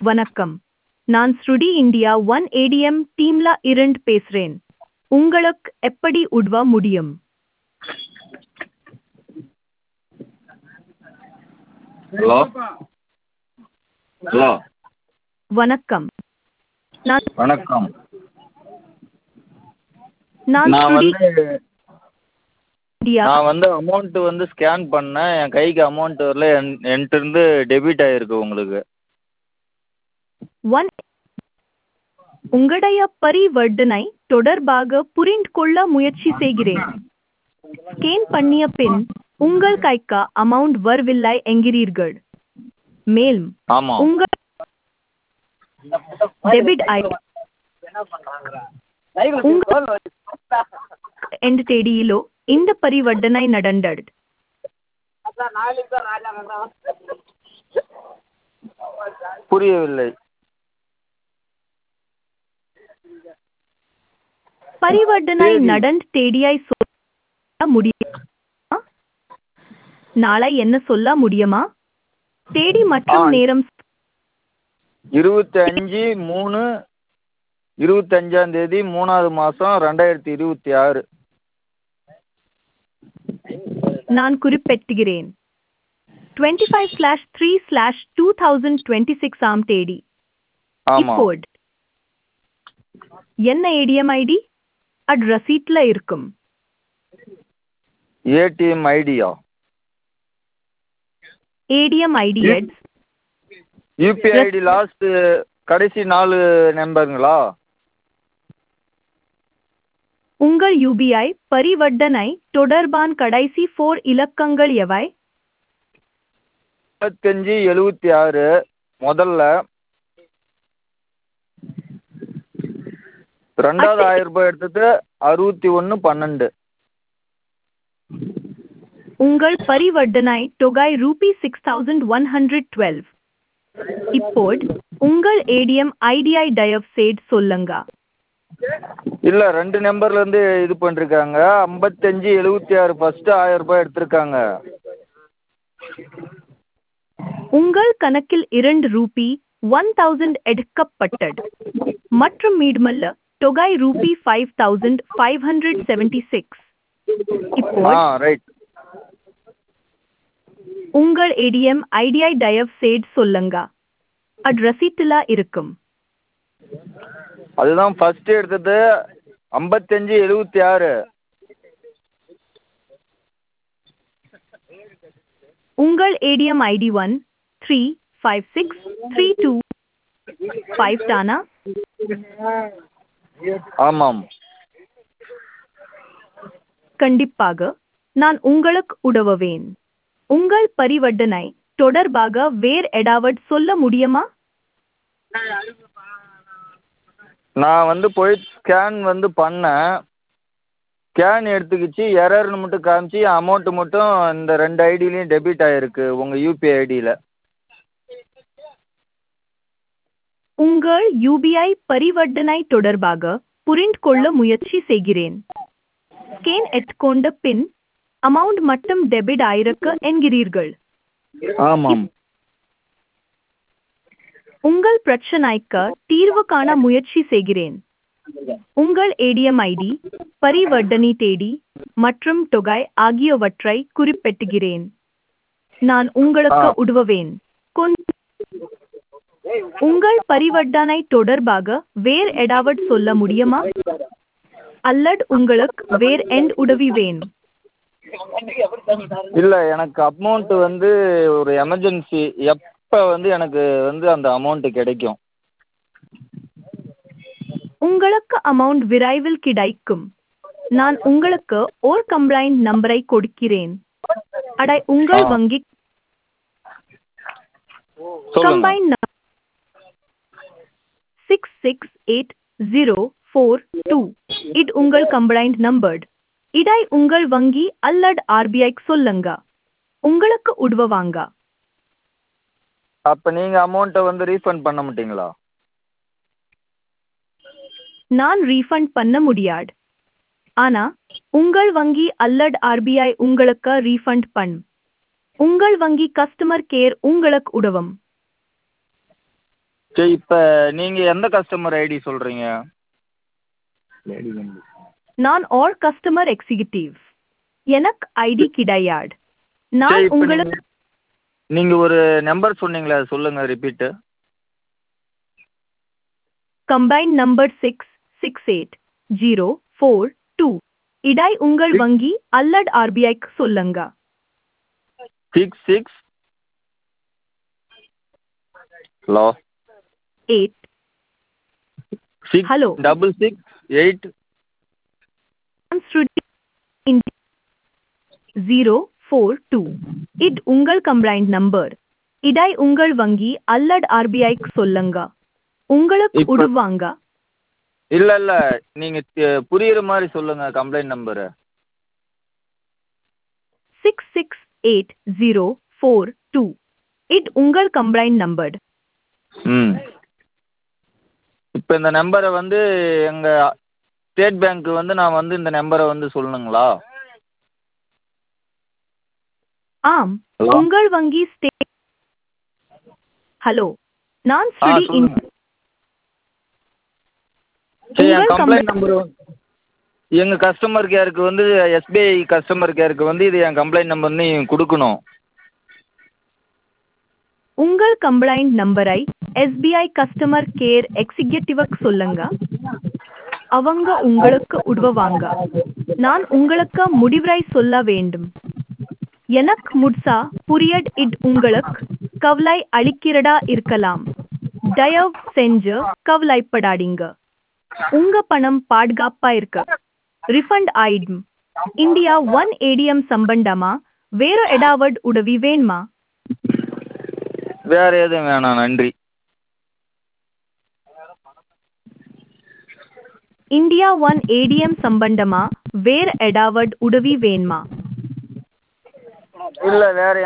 வணக்கம் நான் ஸ்ருடி இந்தியா ஒன் ஏடிஎம் டீம்ல இருந்து பேசுறேன் உங்களுக்கு எப்படி உதவ முடியும் ஹலோ ஹலோ வணக்கம் நான் வணக்கம் நான் நான் ஸ்ருடி வந்து இந்தியா நான் வந்து அமௌண்ட் வந்து ஸ்கேன் பண்ணேன் என் கைக்கு அமௌண்ட் வரல என் என்கிட்ட இருந்து டெபிட் ஆகிருக்கு உங்களுக்கு ஒன் உங்களுடைய பரிவர்த்தனை தொடர்பாக புரிந்து கொள்ள முயற்சி செய்கிறேன் ஸ்கேன் பண்ணிய பின் உங்கள் கைக்கு அமௌண்ட் வரவில்லை என்கிறீர்கள் மேலும் ஆமாம் உங்கள் டெபிட் ஐ உங்கள் எந்த தேதியிலோ இந்த பரிவர்த்தனை நடந்தது புரியவில்லை பரிவர்த்தனை தேதி. நடந்த தேதியை சொல்ல முடியுமா நாளை என்ன சொல்ல முடியுமா தேதி மற்றும் ஆ. நேரம் இருபத்தி அஞ்சு மூணு இருபத்தஞ்சாம் தேதி மூணாவது மாதம் ரெண்டாயிரத்தி இருபத்தி ஆறு நான் குறிப்பிட்டுகிறேன் twenty five slash three slash two thousand twenty six ஆம் தேதி ஆமாம் இப்போது என்ன ஏடிஎம் ஐடி அட் ரசீட்ல இருக்கும் ஏடிஎம் ஐடியா ஏடிஎம் ஐடி Yes. எட்ஸ் யூபிஐ ஐடி லாஸ்ட்டு கடைசி நாலு நம்பருங்களா உங்கள் யூபிஐ பரிவர்த்தனை தொடர்பான கடைசி ஃபோர் இலக்கங்கள் எவை இருபத்தஞ்சி எழுபத்தி ஆறு முதல்ல ரெண்டாவது அட்டை- ஆயிரம் ரூபாய் எடுத்தது அறுபத்தி ஒன்று பன்னெண்டு உங்கள் பரிவர்த்தனை தொகை rupee six thousand one hundred twelve இப்போது உங்கள் ஏடிஎம் ஐடிஐ தயவு செய்து சொல்லுங்க இல்லை ரெண்டு நம்பர்லேருந்து இது பண்ணிருக்காங்க ஐம்பத்தஞ்சு எழுபத்தி ஆறு ஃபஸ்ட்டு ஆயிரம் ரூபாய் எடுத்திருக்காங்க உங்கள் கணக்கில் இரண்டு ரூபி ஒன் தௌசண்ட் எடுக்கப்பட்டது மற்றும் மீதமுள்ள தொகை rupee five thousand five hundred seventy six ஆ இப்போது ரைட் உங்கள் ஏடிஎம் ஐடிஐ தயவு செய்து சொல்லுங்க அது ரசீட்டில் இருக்கும் அதுதான் ஃபஸ்ட்டு எடுத்தது ஐம்பத்தஞ்சு எழுபத்தி ஆறு உங்கள் ATM ID one three five six three two five தானா ஆமாம் கண்டிப்பாக நான் உங்களுக்கு உதவுவேன் உங்கள் பரிவர்த்தனை தொடர்பாக வேறு ஏதாவது சொல்ல முடியுமா நான் வந்து போய் ஸ்கேன் வந்து பண்ணேன் ஸ்கேன் எடுத்துக்கிச்சு எரர்னு மட்டும் காமிச்சு அமௌண்ட்டு மட்டும் இந்த ரெண்டு ஐடியிலையும் டெபிட் ஆகிருக்கு உங்கள் யூபிஐ ஐடியில் உங்கள் யூபிஐ பரிவர்த்தனை தொடர்பாக புரிந்து கொள்ள முயற்சி செய்கிறேன் ஸ்கேன் எடுத்துக்கொண்ட பின் அமௌண்ட் மட்டும் டெபிட் ஆயிருக்கு என்கிறீர்கள் ஆமாம் உங்கள் பிரச்சனைக்கு தீர்வு காண முயற்சி செய்கிறேன் உங்கள் ஏடிஎம் ஐடி பரிவர்த்தனை தேதி மற்றும் தொகை ஆகியவற்றை குறிப்பிட்டுகிறேன் நான் உங்களுக்கு ஆ. உதவுவேன் கொஞ்- உங்கள் பரிவர்த்தனை தொடர்பாக வேறு ஏதாவது சொல்ல முடியுமா அல்லது உங்களுக்கு வேறு எந்த உதவி வேணும் இல்லை எனக்கு அமௌண்ட்டு வந்து ஒரு எமர்ஜென்சி எப்போ வந்து எனக்கு வந்து அந்த அமௌண்ட்டு கிடைக்கும் உங்களுக்கு அமௌண்ட் விரைவில் கிடைக்கும் நான் உங்களுக்கு ஓர் கம்ப்ளைண்ட் நம்பரை கொடுக்கிறேன் அடை உங்கள் ஆ. வங்கி சொல்லுங்கள் complaint six six eight zero four two இது உங்கள் கம்ப்ளைண்ட் நம்பர் இடை உங்கள் வங்கி அல்லது ஆர்பிஐக்கு சொல்லுங்க உங்களுக்கு உதவுவாங்க அப்போ நீங்கள் அமௌண்ட்டை வந்து ரீஃபண்ட் பண்ண மாட்டீங்களா நான் ரீஃபண்ட் பண்ண முடியாது ஆனா உங்கள் வங்கி அல்லது ஆர்பிஐ உங்களுக்கு ரீஃபண்ட் பண் உங்கள் வங்கி கஸ்டமர் கேர் உங்களுக்கு உதவும் சரி இப்போ நீங்கள் எந்த கஸ்டமர் ஐடி சொல்கிறீங்க நான் ஆர் கஸ்டமர் எக்ஸிகியூட்டிவ் எனக்கு ஐடி கிடையாது சரி நான் இப்போ உங்களுக்கு நீங்கள் நீங்கள் ஒரு நம்பர் சொன்னீங்களே அது சொல்லுங்கள் repeat complaint number six six eight zero four two இடை உங்கள் வங்கி அல்லது ஆர்பிஐக்கு சொல்லுங்க six six hello eight six Hello. Double six eight zero four two இட் உங்கள் கம்ப்ளைண்ட் நம்பர் இடை உங்கள் வங்கி அல்லது ஆர்பிஐக்கு சொல்லுங்க உங்களுக்கு இப்ப- உடுவாங்க இல்லை இல்லை நீங்கள் புரியுற மாதிரி சொல்லுங்கள் complaint number six six eight zero four two இட் உங்கள் கம்ப்ளைண்ட் நம்பர் ம் இப்போ இந்த நம்பரை வந்து எங்கள் ஸ்டேட் பேங்க்கு வந்து நான் வந்து இந்த நம்பரை வந்து சொல்லணுங்களா ஆம் ஹலோ உங்கள் வங்கி ஸ்டே ஹலோ நான் ஆ ஸ்ருதி இன் சொல்லுங்கள் சரி என் உங்கள் கம்ப்ளைண்ட் கம்ப்ளைண்ட் நம்பர் எங்கள் கஸ்டமர் கேருக்கு வந்து எஸ்பிஐ கஸ்டமர் கேருக்கு வந்து இது என் கம்ப்ளைண்ட் நம்பர் நீ கொடுக்கணும் உங்கள் கம்ப்ளைண்ட் நம்பரை எஸ்பிஐ கஸ்டமர் கேர் எக்ஸிக்யூட்டிவ்க்கு சொல்லுங்க அவங்க உங்களுக்கு உதவுவாங்க நான் உங்களுக்கு முடிவுரை சொல்ல வேண்டும் எனக்கு முட்சா புரியட் இட் உங்களுக்கு கவலை அளிக்கிறதா இருக்கலாம் தயவு செஞ்சு கவலைப்படாதீங்க உங்க பணம் பாதுகாப்பா இருக்கு ரிஃபண்ட் ஆயிடும் இந்தியா ஒன் ஏடிஎம் சம்பந்தமா வேற ஏதாவது உதவி வேணுமா வேறு எதுவும் வேணாம் நன்றி இந்தியா ஒன் ஏடிஎம் சம்பந்தமா வேற ஏதாவது உதவி வேணுமா இல்லை வேறு